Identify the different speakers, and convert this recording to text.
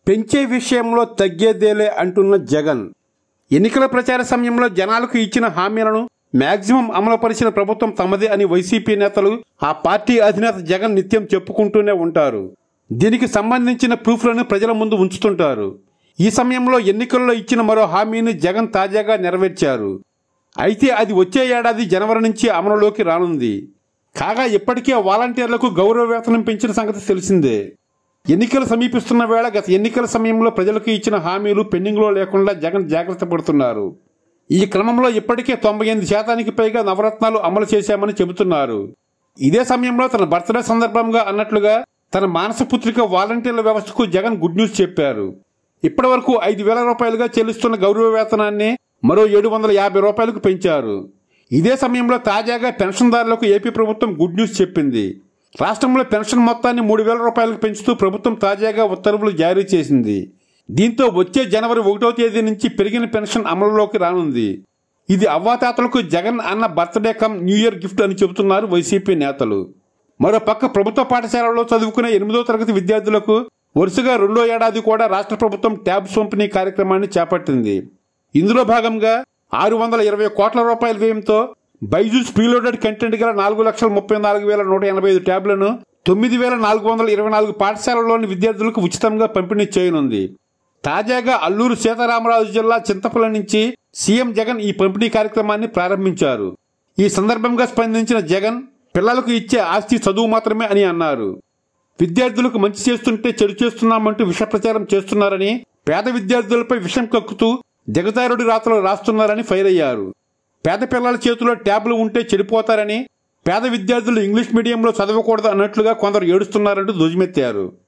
Speaker 1: పెంచే విషయంలో తగ్గేదేలే అంటున్న జగన్ ఎన్నికల ప్రచార సమయంలో జనాలకు ఇచ్చిన హామీలను మాక్సిమం అమలుపరిచిన ప్రభుత్వం తమదే అని వైసీపీ నేతలు ఆ పార్టీ అధినేత జగన్ నిత్యం చెప్పుకుంటూనే ఉంటారు దీనికి సంబంధించిన ప్రూఫ్లను ప్రజల ముందు ఉంచుతుంటారు ఈ సమయంలో ఎన్నికల్లో ఇచ్చిన మరో హామీని జగన్ తాజాగా నెరవేర్చారు అయితే అది వచ్చే ఏడాది జనవరి నుంచి అమలులోకి రానుంది కాగా ఇప్పటికే వాలంటీర్లకు గౌరవ వేతనం పెంచిన సంగతి తెలిసిందే ఎన్నికలు సమీపిస్తున్న వేళ గత ఎన్నికల సమయంలో ప్రజలకు ఇచ్చిన హామీలు పెండింగ్లో లేకుండా జగన్ జాగ్రత్త పడుతున్నారు ఈ క్రమంలో ఇప్పటికే తొంభై ఎనిమిది శాతానికి పైగా నవరత్నాలు అమలు చేశామని చెబుతున్నారు ఇదే సమయంలో తన బర్త్డే సందర్భంగా అన్నట్లుగా తన మానస పుత్రిక వాలంటీర్ల వ్యవస్థకు జగన్ గుడ్ న్యూస్ చెప్పారు ఇప్పటి వరకు ఐదు వేల రూపాయలుగా చెల్లిస్తున్న గౌరవ వేతనాన్ని మరో ఏడు వందల యాభై రూపాయలకు పెంచారు ఇదే సమయంలో తాజాగా పెన్షన్దారులకు ఏపీ ప్రభుత్వం గుడ్ న్యూస్ చెప్పింది రాష్ట్రంలో పెన్షన్ మొత్తాన్ని మూడు వేల రూపాయలకు పెంచుతూ ప్రభుత్వం తాజాగా ఉత్తర్వులు జారీ చేసింది దీంతో వచ్చే జనవరి ఒకటో తేదీ నుంచి పెరిగిన పెన్షన్ అమలులోకి రానుంది ఇది అవ్వాతాతలకు జగన్ అన్న birthday cum new year gift అని చెబుతున్నారు వైసీపీ నేతలు మరోపక్క ప్రభుత్వ పాఠశాలలో చదువుకునే ఎనిమిదో తరగతి విద్యార్థులకు వరుసగా రెండో ఏడాది కూడా రాష్ట్ర ప్రభుత్వం ట్యాబ్స్ పంపిణీ కార్యక్రమాన్ని చేపట్టింది ఇందులో భాగంగా ఆరు వందల ఇరవై కోట్ల రూపాయల వ్యయంతో బైజూస్ ప్రీలోడెడ్ కంటెంట్ గల నాలుగు లక్షల ముప్పై నాలుగు వేల నూట ఎనభై ఐదు ట్యాబ్లను తొమ్మిది వేల నాలుగు వందల ఇరవై నాలుగు పాఠశాలలోని విద్యార్థులకు ఉచితంగా పంపిణీ చేయనుంది తాజాగా అల్లూరు సీతారామరాజు జిల్లా చింతపల్లి నుంచి సీఎం జగన్ ఈ పంపిణీ కార్యక్రమాన్ని ప్రారంభించారు ఈ సందర్భంగా స్పందించిన జగన్ పిల్లలకు ఇచ్చే ఆస్తి చదువు మాత్రమే అని అన్నారు విద్యార్థులకు మంచి చేస్తుంటే చెడు చేస్తున్నామంటూ విష ప్రచారం చేస్తున్నారని పేద విద్యార్థులపై విషం కక్కుతూ జగదారుడి రాతలు రాస్తున్నారని ఫైర్ అయ్యారు పేద పిల్లల చేతిలో ట్యాబ్లు ఉంటే చెడిపోతారని పేద విద్యార్థులు ఇంగ్లీష్ మీడియంలో చదవకూడదు అన్నట్లుగా కొందరు ఏడుస్తున్నారంటూ ధ్వజమెత్తారు